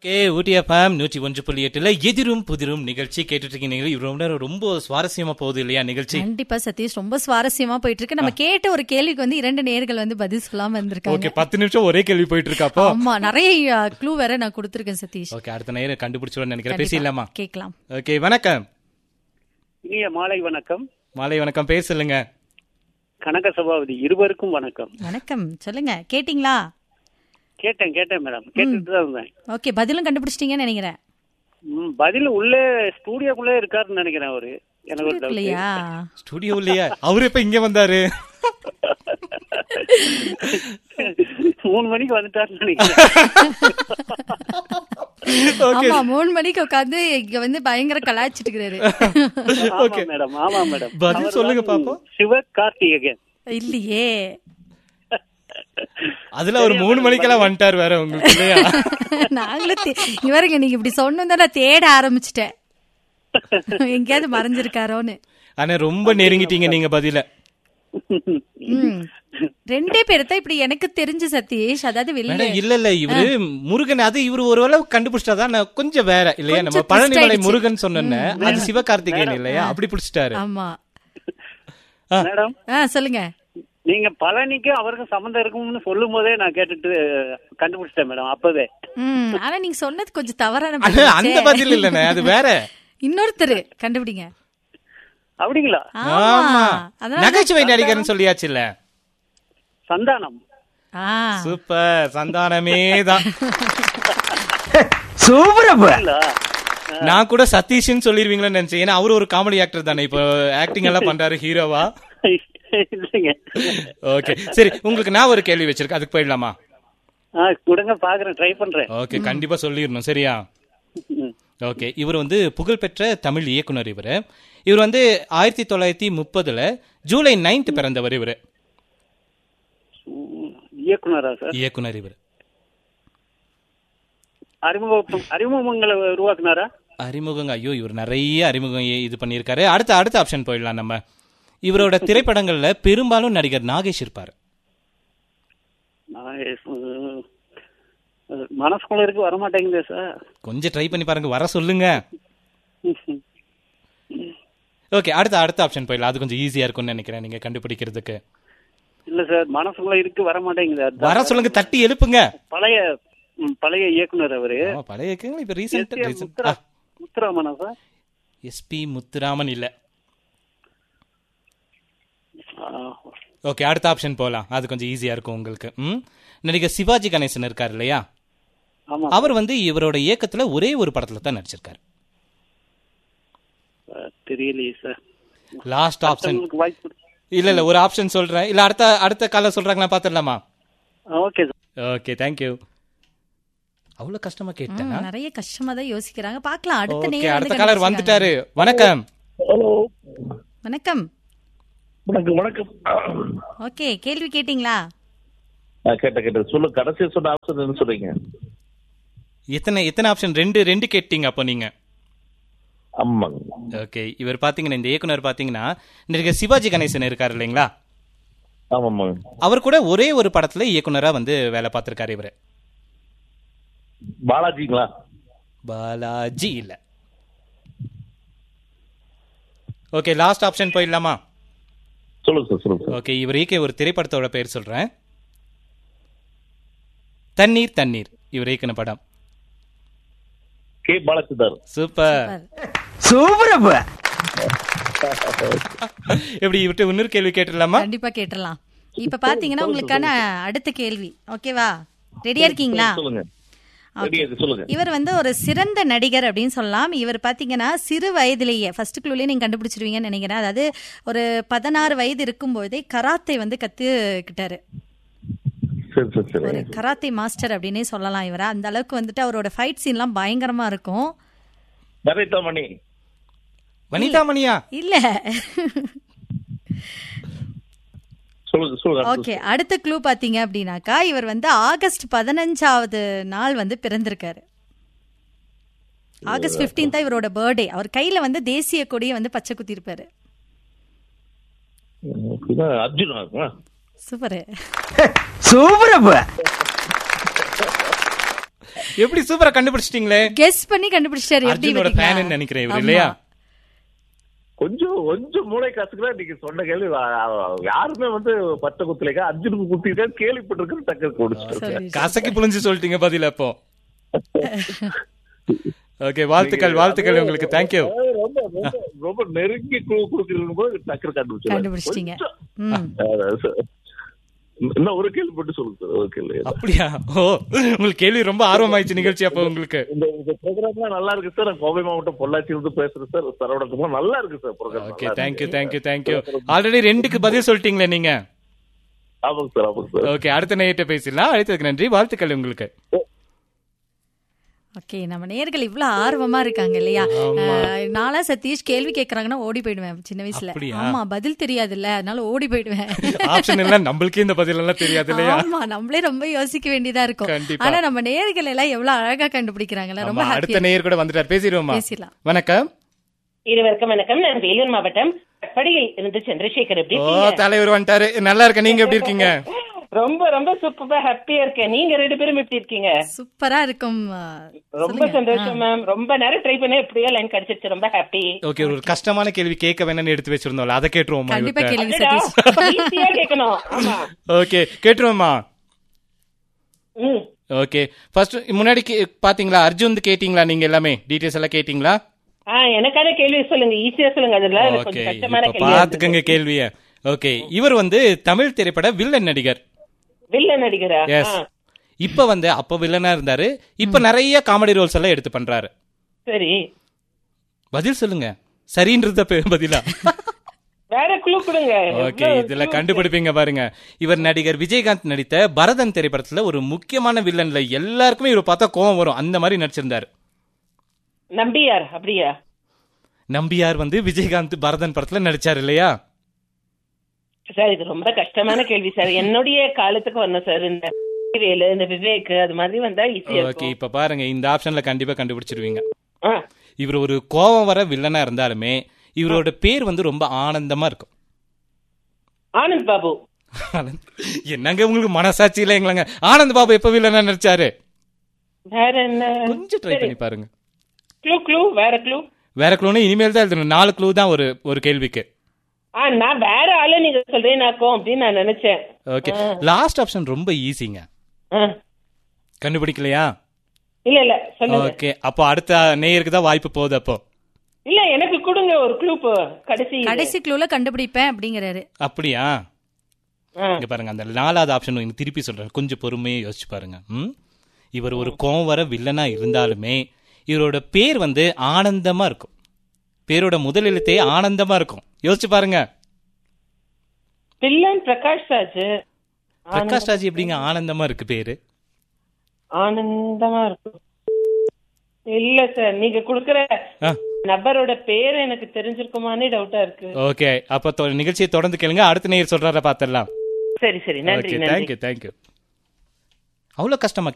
Okay ஊட்டி FM நூற்றி ஒன்று புள்ளி எட்டுல எதிரும் புதிரும் நிகழ்ச்சி கேட்டுட்டு இருக்கீங்க இது ரொம்ப நேரம் ரொம்ப சுவாரஸ்யமா போகுது இல்லையா நிகழ்ச்சி கண்டிப்பா சதீஷ் ரொம்ப சுவாரஸ்யமா போயிட்டு இருக்கு நம்ம கேட்ட ஒரு கேள்விக்கு வந்து இரண்டு நேர்கள் வந்து பதில் சொல்லாம இருந்திருக்காங்க ஓகே பத்து நிமிஷம் ஒரே கேள்வி போயிட்டு இருக்காப்போ ஆமா நிறைய க்ளூ வேற நான் கொடுத்திருக்கேன் சதீஷ் ஓகே அடுத்த நேரம் கண்டுபிடிச்சிருவேன் நினைக்கிறேன் கண்டிப்பா. பேசிடலாமா கேக்கலாம் ஓகே வணக்கம் இனிய மாலை வணக்கம் மாலை வணக்கம் பேர் சொல்லுங்க கனக சபாபதி இருவருக்கும் வணக்கம் வணக்கம் சொல்லுங்க கேட்டிங்களா கேட்டேன் கேட்டேன் மேடம் கேட்டுட்டு தான் இருந்தேன் ஓகே பதிலும் கண்டுபிடிச்சிட்டீங்கன்னு நினைக்கிறேன் ம், பதில் உள்ளே ஸ்டூடியோக்குள்ளே இருக்காருன்னு நினைக்கிறேன் அவரு எனக்கு ஒரு doubt. இல்லையா ஸ்டுடியோ இல்லையா அவரு இப்ப இங்க வந்தாரு மூணு மணிக்கு வந்துட்டாருன்னு நினைக்கிறேன் ஓகே ஆமா மூணு மணிக்கு உட்காந்து இங்க வந்து பயங்கர கலாய்ச்சிட்டு இருக்கிறாரு ஆமா மேடம் ஆமா மேடம் பதில் அவர் சொல்லுங்க தான் பாப்போம். சிவகார்த்திகேயன் இல்லையே அதுல ஒரு மூணு மணிக்கெல்லாம் வந்துட்டாரு வேற உங்களுக்கு இல்லையா நாங்களும் தே- இங்க பாருங்க நீங்க இப்படி சொன்னதை நான் தேட ஆரம்பிச்சிட்டேன் எங்கேயாவது மறைஞ்சிருக்காரோன்னு ஆனா ரொம்ப நெருங்கிட்டீங்க நீங்க பதில ம். ரெண்டே பேர் தான் இப்படி எனக்கு தெரிஞ்சு சதீஷ் அதாவது வெளியே மேடம் இல்ல இல்ல இவரு முருகன் அது இவரு ஓரளவு கண்டுபிடிச்சிட்டாதான் நான் கொஞ்சம் வேற இல்லையா நம்ம கொஞ்சம் twist பழனிமலை ஆயிடுச்சு. முருகன் சொன்னேன்னு அது சிவகார்த்திகேயன் இல்லையா அப்படி பிடிச்சிட்டாரு ஆமா மேடம் ஆ சொல்லுங்க நீங்க பழனிக்கும் அவருக்கும் சம்மந்தம் இருக்கும்னு சொல்லும் போதே நான் கேட்டுட்டு கண்டுபிடிச்சிட்டேன் மேடம் அப்பவே ம் ஆனா நீங்க சொன்னது கொஞ்சம் தவறான ஆனா, பதில் அந்த ஆச்சே. பதில் இல்லண்ணே அது வேற இன்னொருத்தரு கண்டுபிடிங்க அப்படிங்களா ஆமா ஆமா அதனால நகைச்சுவை நடிகர்னு சொல்லியாச்சுல்ல சந்தானம் ஆ சூப்பர் சந்தானமே தான் இல்ல நான் கூட சதீஷ்னு சொல்லிருவீங்களோன்னு நினைச்சேன் ஏன்னா அவரு ஒரு காமெடி ஆக்டர் தானே இப்போ ஆக்டிங் எல்லாம் பண்றாரு ஹீரோவா இல்லைங்க ஓகே சரி உங்களுக்கு நான் ஒரு கேள்வி வச்சிருக்கேன் அதுக்கு போயிடலாமா ஆ கொடுங்க பாக்குறேன் ட்ரை பண்றேன் ஓகே கண்டிப்பா சொல்லிடணும் சரியா ம். ஓகே இவர் வந்து புகழ்பெற்ற தமிழ் இயக்குனர் இவர் இவர் வந்து ஆயிரத்தி தொள்ளாயிரத்தி முப்பதுல ஜூலை நைன்த் பிறந்தவர் இவர் ம், இயக்குனரா சார் இயக்குனர் இவர் அறிமுக அறிமுகங்களை உருவாக்குனாரா அறிமுகங்க ஐயோ இவர் நிறைய அறிமுகம் இ- இது பண்ணியிருக்காரு அடுத்த அடுத்த ஆப்ஷன் போயிடலாம் நம்ம இவரோட திரைப்படங்கள்ல பெரும்பாலும் நடிகர் நாகேஷ் இருப்பார் நான் அஹ், அஹ், மனசுக்குள்ள இருக்கு வரமாட்டேங்குதே சார் கொஞ்சம் ட்ரை பண்ணி பாருங்க வர சொல்லுங்க ஓகே அடுத்த அடுத்த ஆப்ஷன் போயிடலாம் அது கொஞ்சம் ஈஸியா இருக்கும்னு நினைக்கிறேன் நீங்க கண்டுபிடிக்கிறதுக்கு இல்ல சார் மனசுக்குள்ள இருக்கு வரமாட்டேங்குது அதான். வர சொல்லுங்க தட்டி எழுப்புங்க பழைய ம், பழைய இயக்குனர் அவரு ஆமா, பழைய இயக்குனர்கள் இப்ப ரீசெண்ட் எஸ். ரீசெண்ட் முத்துரா முத்துராமனா சார் எஸ்பி முத்துராமன் இல்ல ஆ, ஓகே அடுத்த ஆப்ஷன் போலாம் அது கொஞ்சம் ஈஸியா இருக்கும் உங்களுக்கு ம் நடிகர் சிவாஜி கணேசன் இருக்கார் இல்லையா ஆமா அவர் வந்து இவரோட இயக்கத்துல ஒரே ஒரு படத்துல தான் நடிச்சிருக்காரு சார், தெரியலையே சார் லாஸ்ட் ஆப்ஷன் உங்களுக்கு வாய்ப்பு கொடு- இல்ல இல்ல ஒரு ஆப்ஷன் சொல்றேன் இல்ல அடுத்த அடுத்த கால சொல்றாங்களா பாத்துடலாமா ஆ, ஓகே சார் ஓகே தேங்க்யூ அவ்வளவு கஷ்டமா கேட்டேன் ம், நிறைய கஷ்டமா தான் யோசிக்கிறாங்க பாக்கலாம் அடுத்த ஓகே நேரம் அடுத்த வந்து காலர் வந்துட்டாரு வணக்கம் ஹலோ வணக்கம் வணக்கம் வணக்கம் ஓகே கேள்வி கேட்டிங்களா ஆ, கேட்டேன் கேட்டேன் சொல்லு கடைசி சொன்ன ஆப்ஷன் என்ன சொல்றீங்க எத்தனை எத்தனை ஆப்ஷன் ரெண்டு ரெண்டு கேட்டீங்க அப்போ நீங்க ஆமாங்க ஓகே இவர் பாத்தீங்கன்னா இந்த இயக்குனர் பாத்தீங்கன்னா நடிகர் சிவாஜி கணேசன் இருக்காரு இல்லைங்களா ஆமாம்மாங்க அவர் கூட ஒரே ஒரு படத்துல இயக்குனரா வந்து வேலை பார்த்திருக்காரு இவரு பாலாஜிங்களா பாலாஜி இல்ல ஓகே லாஸ்ட் ஆப்ஷன் போயிடலாமா சொல்லுங்க சார் சொல்லுங்க சார் ஓகே இவர் இயக்கிய ஒரு திரைப்படத்தோட பேர் சொல்றேன் தண்ணீர் தண்ணீர் இவர் இயக்கின படம் கே பாலச்சந்தர் சூப்பர் எப்படி விட்டு இன்னொரு கேள்வி கேட்டுடலாமா கண்டிப்பா கேட்டுடலாம் இப்ப பாத்தீங்கன்னா உங்களுக்கான அடுத்த கேள்வி ஓகேவா ரெடியா இருக்கீங்களா சொல்லுங்க Okay. ரெடி இருக்கு சொல்லுங்க இவர் வந்து ஒரு சிறந்த நடிகர் அப்படின்னு சொல்லலாம் இவர் பாத்தீங்கன்னா சிறு வயதிலேயே ஃபர்ஸ்ட் குழுலேயே நீங்க கண்டுபிடிச்சிருவீங்கன்னு நினைக்கிறேன் அதாவது ஒரு பதினாறு வயது இருக்கும்போதே கராத்தே வந்து கத்துக்கிட்டாரு சரி சரி ஒரு சரி கராத்தே மாஸ்டர் அப்படின்னே சொல்லலாம் இவரை அந்த அளவுக்கு வந்துட்டு அவரோட ஃபைட் சீன்லாம் பயங்கரமா இருக்கும் நரேதா மணி வனிதாமணியா இல்ல சொல்லுங்க சொல்லுங்க அடுத்து ஓகே அடுத்த க்ளூ பாத்தீங்க அப்படின்னாக்கா இவர் வந்து ஆகஸ்ட் பதினஞ்சாவது நாள் வந்து பிறந்திருக்காரு ஆகஸ்ட் 15 தான் இவரோட பர்த்டே அவர் கையில வந்து தேசிய கொடியை வந்து பச்சை குத்திருப்பாரு இது அர்ஜுனா சூப்பரு எப்படி சூப்பரா கண்டுபிடிச்சிட்டீங்களே கெஸ் பண்ணி கண்டுபிடிச்சிட்டாரு எப்படி அர்ஜுனோட பாத்தீங்களா? ஃபேன் நினைக்கிறேன் இவர் ஆமா. இல்லையா கொஞ்சம் கொஞ்சம் மூளை காசுக்குலாம் நீங்க சொன்ன கேள்வி வ- அ- யாருமே வந்து பச்சை குத்துலைக்கா அர்ஜுனுக்கு குத்திருக்கா கேள்விப்பட்டிருக்கிற டக்கு கொடுத்துட்டு சரி, கசக்கி புழிஞ்சு சொல்லிட்டீங்க பதில் அப்போ ஓகே வாழ்த்துக்கள் வாழ்த்துக்கள் உங்களுக்கு தேங்க்யூ ரொம்ப ரொம்ப ரொம்ப நெருங்கி குழு கொடுக்குறது போது டக்கு கண்டுபிடிச்சு கண்டுபிடிச்சிட்டீங்க ம் இன்னும் ஒரு கேள்வி மட்டும் சொல்லுங்க சார் ஒரு கேள்வி அப்படியா ஓ உங்களுக்கு கேள்வி ரொம்ப ஆர்வமாயிடுச்சு நிகழ்ச்சி அப்போ உங்களுக்கு இந்த இந்த ப்ரோக்ராம்லாம் நல்லா இருக்கு சார் நான் கோவை மாவட்டம் பொள்ளாச்சி இருந்து பேசுறேன் சார் சரவணகுமார் நல்லா இருக்கு sir programme okay thank you thank you thank you already ரெண்டுக்கு பதில் சொல்லிட்டீங்களே நீங்க ஆமாங்க சார் ஆமாங்க சார் ஓகே அடுத்த நேயத்தை பேசிடலாம் அழைத்ததுக்கு நன்றி வாழ்த்துக்கள் உங்களுக்கு ஓகே நம்ம நேர்கள் இவ்வளவு ஆர்வமா இருக்காங்க இல்லையா அஹ், நாளா சதீஷ் கேள்வி கேக்குறாங்கன்னா ஓடி போயிடுவேன் சின்ன வயசுல அப்படியா? ஆமா பதில் தெரியாதுல்ல அதனால ஓடி போயிடுவேன் ஆப்ஷன் எல்லாம் நம்மளுக்கே இந்த பதில் எல்லாம் தெரியாது இல்லையா ஆமா நம்மளே ரொம்ப யோசிக்க வேண்டியதா இருக்கும் கண்டிப்பா. ஆனா நம்ம நேர்கள் எல்லாம் எவ்வளவு அழகா கண்டுபிடிக்கிறாங்கல்ல ரொம்ப ஆமா, அடுத்த ஹாப்பியா நேயர் கூட வந்துட்டார் பேசிடுவோமா பேசிடலாம் வணக்கம் இருவருக்கும் வணக்கம் நான் வேலூர் மாவட்டம் படியில் இருந்து சந்திரசேகர் எப்படி ஓ இருக்கீங்க? தலைவர் வந்துட்டாரு நல்லா இருக்க நீங்க எப்படி இருக்கீங்க ரொம்ப ரொம்ப சூப்பரா ஹாப்பியா இருக்கேன் நீங்க ரெண்டு பேரும் எப்படி இருக்கீங்க சூப்பரா இருக்கும் அஹ், ரொம்ப சொல்லுங்க. சந்தோஷம் மேம் ரொம்ப நேரம் ட்ரை பண்ண எப்படியோ லைன் கிடைச்சிருச்சு ரொம்ப ஹாப்பி ஓகே ஒரு கஷ்டமான கேள்வி கேட்க வேணும்னு எடுத்து வச்சிருந்தோம்ல அதை கேட்டுருவோமா கண்டிப்பா இவர்ட்ட? கேளுங்க சதீஷ் ஈஸியா கேட்கணும் ஆமா ஓகே கேட்டுருவோமா ம் ஓகே ஃபர்ஸ்ட் முன்னாடி கே- பாத்தீங்களா அர்ஜுன் கேட்டீங்களா நீங்க எல்லாமே டீடைல்ஸ் எல்லாம் கேட்டீங்களா ஆ எனக்கான கேள்வி சொல்லுங்க ஈஸியா சொல்லுங்க அதுல எனக்கு ஓகே கொஞ்சம் கஷ்டமான இப்ப கேள்வி பாத்துக்கங்க கேள்விய ஓகே இவர் வந்து தமிழ் திரைப்பட வில்லன் நடிகர் வில்ல நடிகரா எஸ் ஆ, இப்ப வந்து அப்ப வில்லனா இருந்தாரு இப்ப நிறைய காமெடி ரோல்ஸ் எல்லாம் எடுத்து பண்றாரு சரி பதில் சொல்லுங்க சரின்றத பே- பதிலா வேற குழு கொடுங்க ஓகே எவ்வளவு இதுல clue கண்டுபிடிப்பீங்க பாருங்க இவர் நடிகர் விஜயகாந்த் நடித்த பரதன் திரைப்படத்துல ஒரு முக்கியமான வில்லன்ல எல்லாருக்குமே இவர் பார்த்தா கோவம் வரும் அந்த மாதிரி நடிச்சிருந்தாரு நம்பியார் அப்படியா நம்பியார் வந்து விஜயகாந்த் பரதன் படத்துல நடிச்சாரு இல்லையா சார் இது ரொம்ப கஷ்டமான கேள்வி சார் என்னுடைய காலத்துக்கு வரணும் சார் இந்த வேலு இந்த விவேக் அது மாதிரி வந்தா ஈஸியா ஓகே இருக்கும் இப்ப பாருங்க இந்த ஆப்ஷன்ல கண்டிப்பா கண்டுபிடிச்சிருவீங்க ஆ, இவர் ஒரு கோவம் வர வில்லனா இருந்தாலுமே இவரோட பேர் வந்து ரொம்ப ஆனந்தமா இருக்கும் ஆனந்த் பாபு என்னங்க உங்களுக்கு மனசாட்சி இல்ல எங்களங்க ஆனந்த் பாபு எப்ப வில்லனா நடிச்சாரு வேற என்ன கொஞ்சம் ட்ரை பண்ணி பாருங்க க்ளூ க்ளூ வேற க்ளூ வேற க்ளூனு இனிமேல் தான் எழுதணும் நாலு க்ளூ தான் ஒரு ஒரு கேள்விக்கு ஆ நான் வேற ஆளு நீங்க சொல்றேனாக்கும் அப்படின்னு நான் நினைச்சேன் ஓகே லாஸ்ட் ஆப்ஷன் ரொம்ப ஈஸிங்க ஆ, கண்டுபிடிக்கலையா இல்ல இல்ல சொல்லுங்க ஓகே அப்போ அடுத்த நேயருக்கு தான் வாய்ப்பு போகுது அப்போ இல்ல எனக்கு கொடுங்க ஒரு க்ளூ கடைசி இது. கடைசி க்ளூல கண்டுபிடிப்பேன் அப்படிங்கறாரு அப்படியா ஆ, இங்க பாருங்க அந்த நாலாவது ஆப்ஷன் நீங்க திருப்பி சொல்றேன் கொஞ்சம் பொறுமையா யோசிச்சு பாருங்க ம்? இவர் ஒரு கோவம் வர வில்லனா இருந்தாலுமே இவரோட பேர் வந்து ஆனந்தமா இருக்கும் பேரோட முதல் எழுத்தே ஆனந்தமா இருக்கும் யோசிச்சு பாருங்க வில்லன் பிரகாஷ் ராஜ் பிரகாஷ் ராஜ் எப்படிங்க ஆனந்தமா இருக்கு பேரு ஆனந்தமா இருக்கும் இல்ல சார் நீங்க குடுக்கற ஆ. நபரோட பேர் எனக்கு தெரிஞ்சிருக்குமானே டவுட்டா இருக்கு ஓகே அப்ப தொ- நிகழ்ச்சியை தொடர்ந்து கேளுங்க அடுத்த நேயர் சொல்றார பாத்திரலாம் சரி சரி நன்றி ஓகே நன்றி தேங்க்யூ தேங்க்யூ அவ்வளவு கஷ்டமா